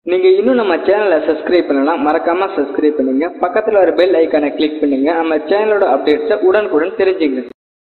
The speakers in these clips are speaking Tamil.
நீங்க இன்னும் நம்ம சேனலை சப்ஸ்கிரைப் பண்ணலாம் மறக்காம சப்ஸ்கிரைப் பண்ணுங்க பக்கத்துல ஒரு பெல் ஐக்கானை கிளிக் பண்ணுங்க நம்ம சேனலோட அப்டேட்ஸை உடனுக்குடன் தெரிஞ்சுங்க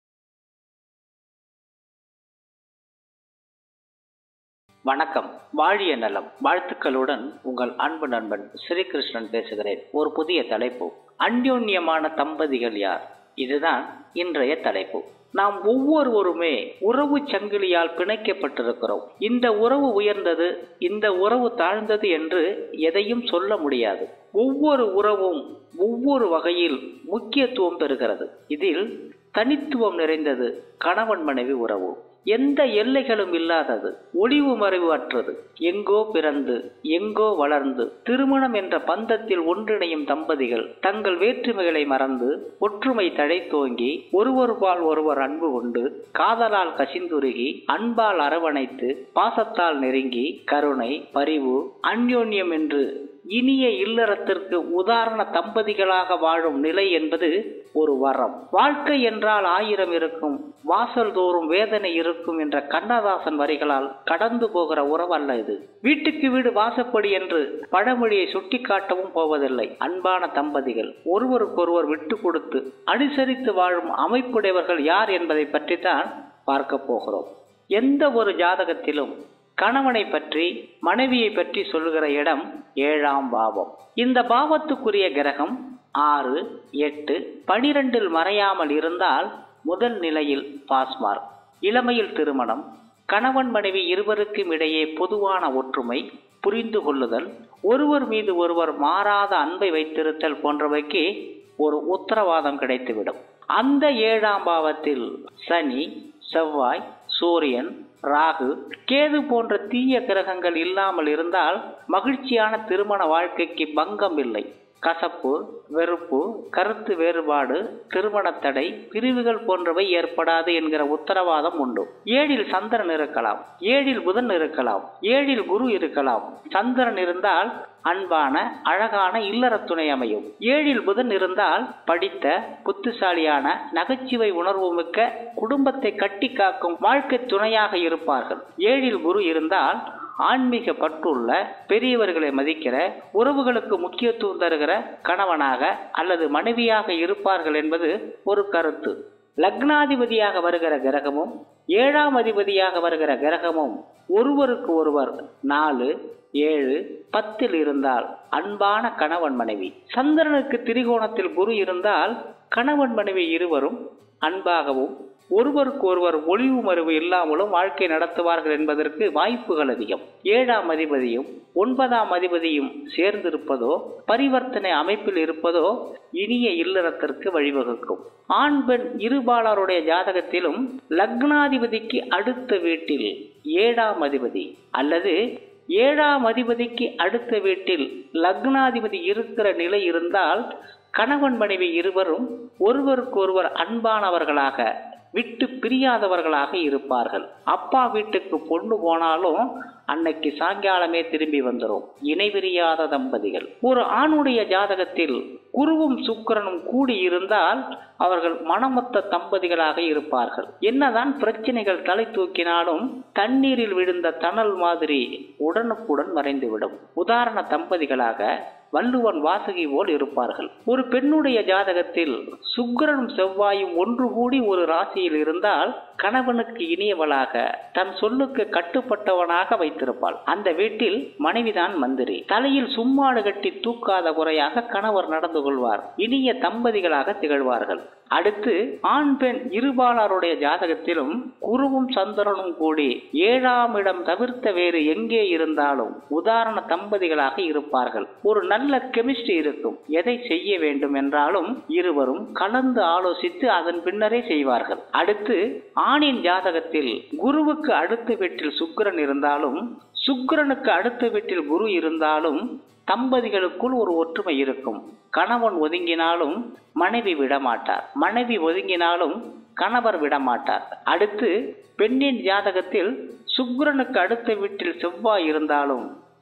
வணக்கம் வாழிய நலம் வாழ்த்துக்களுடன் உங்கள் அன்பு நண்பன் ஸ்ரீகிருஷ்ணன் பேசுகிறேன் ஒரு புதிய தலைப்பு அந்யோன்யமான தம்பதிகள் யார் இதுதான் இன்றைய தலைப்பு நாம் ஒவ்வொருவருமே உறவு சங்கிலியால் பிணைக்கப்பட்டிருக்கிறோம் இந்த உறவு உயர்ந்தது இந்த உறவு தாழ்ந்தது என்று எதையும் சொல்ல முடியாது ஒவ்வொரு உறவும் ஒவ்வொரு வகையில் முக்கியத்துவம் பெறுகிறது இதில் தனித்துவம் நிறைந்தது கணவன் மனைவி உறவு எந்த எல்லைகளும் இல்லாதது ஒளிவு மறைவு அற்றது எங்கோ பிறந்து எங்கோ வளர்ந்து திருமணம் என்ற பந்தத்தில் ஒன்றிணையும் தம்பதிகள் தங்கள் வேற்றுமைகளை மறந்து ஒற்றுமை தழைத்தோங்கி ஒருவருபால் ஒருவர் அன்பு கொண்டு காதலால் கசிந்துருகி அன்பால் அரவணைத்து பாசத்தால் நெருங்கி கருணை பரிவு அந்யோன்யம் என்று இனிய இல்லறத்திற்கு உதாரண தம்பதிகளாக வாழும் நிலை என்பது ஒரு வரம் வாழ்க்கை என்றால் ஆயிரம் இருக்கும் வாசல் தோறும் வேதனை இருக்கும் என்ற கண்ணதாசன் வரிகளால் கடந்து போகிற உறவல்ல இது வீட்டுக்கு வீடு வாசப்படி என்று பழமொழியை சுட்டிக்காட்டவும் போவதில்லை அன்பான தம்பதிகள் ஒருவருக்கொருவர் விட்டு கொடுத்து அனுசரித்து வாழும் அமைப்புடையவர்கள் யார் என்பதை பற்றித்தான் பார்க்க போகிறோம் எந்த ஒரு ஜாதகத்திலும் கணவனை பற்றி மனைவியை பற்றி சொல்லுகிற இடம் ஏழாம் பாவம் இந்த பாவத்துக்குரிய கிரகம் ஆறு எட்டு பனிரெண்டில் மறையாமல் இருந்தால் முதல் நிலையில் பாஸ்மார்க் இளமையில் திருமணம் கணவன் மனைவி இருவருக்கும் இடையே பொதுவான ஒற்றுமை புரிந்து கொள்ளுதல் ஒருவர் மீது ஒருவர் மாறாத அன்பை வைத்திருத்தல் போன்றவைக்கு ஒரு உத்தரவாதம் கிடைத்துவிடும் அந்த ஏழாம் பாவத்தில் சனி செவ்வாய் சூரியன் ராகு கேது போன்ற தீய கிரகங்கள் இல்லாமல் இருந்தால் மகிழ்ச்சியான திருமண வாழ்க்கைக்கு பங்கம் இல்லை கசப்பு வெறுப்பு கருத்து வேறுபாடு திருமண தடை பிரிவுகள் போன்றவை ஏற்படாது என்கிற உத்தரவாதம் உண்டு ஏழில் சந்திரன் இருக்கலாம் ஏழில் புதன் இருக்கலாம் ஏழில் குரு இருக்கலாம் சந்திரன் இருந்தால் அன்பான அழகான இல்லற துணை அமையும் ஏழில் புதன் இருந்தால் படித்த புத்திசாலியான நகைச்சுவை உணர்வு மிக்க குடும்பத்தை கட்டி காக்கும் வாழ்க்கை துணையாக இருப்பார்கள் ஏழில் குரு இருந்தால் ஆன்மீக பற்றுள்ள பெரியவர்களை மதிக்கிற உறவுகளுக்கு முக்கியத்துவம் தருகிற கணவனாக அல்லது மனைவியாக இருப்பார்கள் என்பது ஒரு கருத்து லக்னாதிபதியாக வருகிற கிரகமும் ஏழாம் அதிபதியாக வருகிற கிரகமும் ஒருவருக்கு ஒருவர் நாலு ஏழு பத்தில் இருந்தால் அன்பான கணவன் மனைவி சந்திரனுக்கு திரிகோணத்தில் குரு இருந்தால் கணவன் மனைவி இருவரும் அன்பாகவும் ஒருவருக்கு ஒருவர் ஒளிவு மறைவு இல்லாமலும் வாழ்க்கை நடத்துவார்கள் என்பதற்கு வாய்ப்புகள் அதிகம் ஏழாம் அதிபதியும் ஒன்பதாம் அதிபதியும் சேர்ந்திருப்பதோ பரிவர்த்தனை அமைப்பில் இருப்பதோ இனிய இல்லறத்திற்கு வழிவகுக்கும் ஆண் பெண் இருபாலருடைய ஜாதகத்திலும் லக்னாதிபதிக்கு அடுத்த வீட்டில் ஏழாம் அதிபதி அல்லது ஏழாம் அதிபதிக்கு அடுத்த வீட்டில் லக்னாதிபதி இருக்கிற நிலை இருந்தால் கணவன் மனைவி இருவரும் ஒருவருக்கொருவர் அன்பானவர்களாக விட்டு பிரியாதவர்களாக இருப்பார்கள் அப்பா வீட்டுக்கு பொண்ணு போனாலும் அன்னைக்கு சாயங்காலமே திரும்பி வந்துடும் இணை பிரியாத தம்பதிகள் ஒரு ஆணுடைய ஜாதகத்தில் குருவும் சுக்கரனும் கூடி இருந்தால் அவர்கள் மனமொத்த தம்பதிகளாக இருப்பார்கள் என்னதான் பிரச்சனைகள் தலை தூக்கினாலும் தண்ணீரில் விழுந்த தணல் மாதிரி உடனுக்குடன் மறைந்துவிடும் உதாரண தம்பதிகளாக வள்ளுவன் வாசகி போல் இருப்பார்கள் ஒரு பெண்ணுடைய ஜாதகத்தில் சுக்கிரனும் செவ்வாயும் ஒன்று கூடி ஒரு ராசியில் இருந்தால் கணவனுக்கு இனியவளாக தன் சொல்லுக்கு கட்டுப்பட்டவனாக வைத்திருப்பாள் அந்த வீட்டில் மனைவிதான் மந்திரி தலையில் சும்மாடு கட்டி தூக்காத குறையாக கணவர் நடந்து கொள்வார் இனிய தம்பதிகளாக திகழ்வார்கள் அடுத்து ஆண் பெண் இருபாலருடைய ஜாதகத்திலும் குருவும் சந்திரனும் கூடி ஏழாம் இடம் தவிர்த்த வேறு எங்கே இருந்தாலும் உதாரண தம்பதிகளாக இருப்பார்கள் ஒரு நல்ல கெமிஸ்ட்ரி இருக்கும் எதை செய்ய வேண்டும் என்றாலும் இருவரும் கலந்து ஆலோசித்து அதன் பின்னரே செய்வார்கள் அடுத்து ஆணின் ஜாதகத்தில் குருவுக்கு அடுத்த வீட்டில் சுக்கிரன் இருந்தாலும் சுக்கிரனுக்கு அடுத்த வீட்டில் குரு இருந்தாலும் தம்பதிகளுக்குள் ஒரு ஒற்றுமை இருக்கும் கணவன் ஒதுங்கினாலும் மனைவி விடமாட்டார் மனைவி ஒதுங்கினாலும் கணவர் விடமாட்டார் அடுத்து பெண்ணின் ஜாதகத்தில் சுக்கிரனுக்கு அடுத்த வீட்டில் செவ்வாய் இருந்தாலும்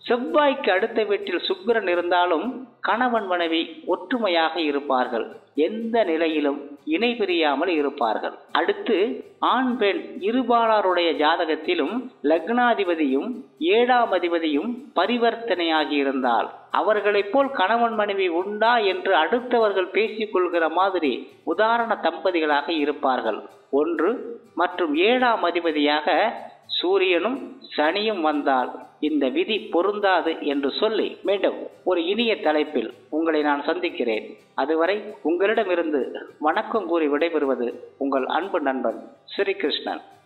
செவ்வாய்க்கு அடுத்த வீட்டில் சுக்கிரன் இருந்தாலும் கணவன் மனைவி ஒற்றுமையாக இருப்பார்கள் எந்த நிலையிலும் இணை பிரியாமல் இருப்பார்கள் அடுத்து ஆண் பெண் இருபாலாருடைய ஜாதகத்திலும் லக்னாதிபதியும் ஏழாம் அதிபதியும் பரிவர்த்தனையாகி இருந்தால் அவர்களைப் போல் கணவன் மனைவி உண்டா என்று அடுத்தவர்கள் பேசிக் கொள்கிற மாதிரி உதாரண தம்பதிகளாக இருப்பார்கள் ஒன்று மற்றும் ஏழாம் அதிபதியாக சூரியனும் சனியும் வந்தால் இந்த விதி பொருந்தாது என்று சொல்லி மீண்டும் ஒரு இனிய தலைப்பில் உங்களை நான் சந்திக்கிறேன் அதுவரை உங்களிடமிருந்து வணக்கம் கூறி விடைபெறுவது உங்கள் அன்பு நண்பன் ஸ்ரீகிருஷ்ணன்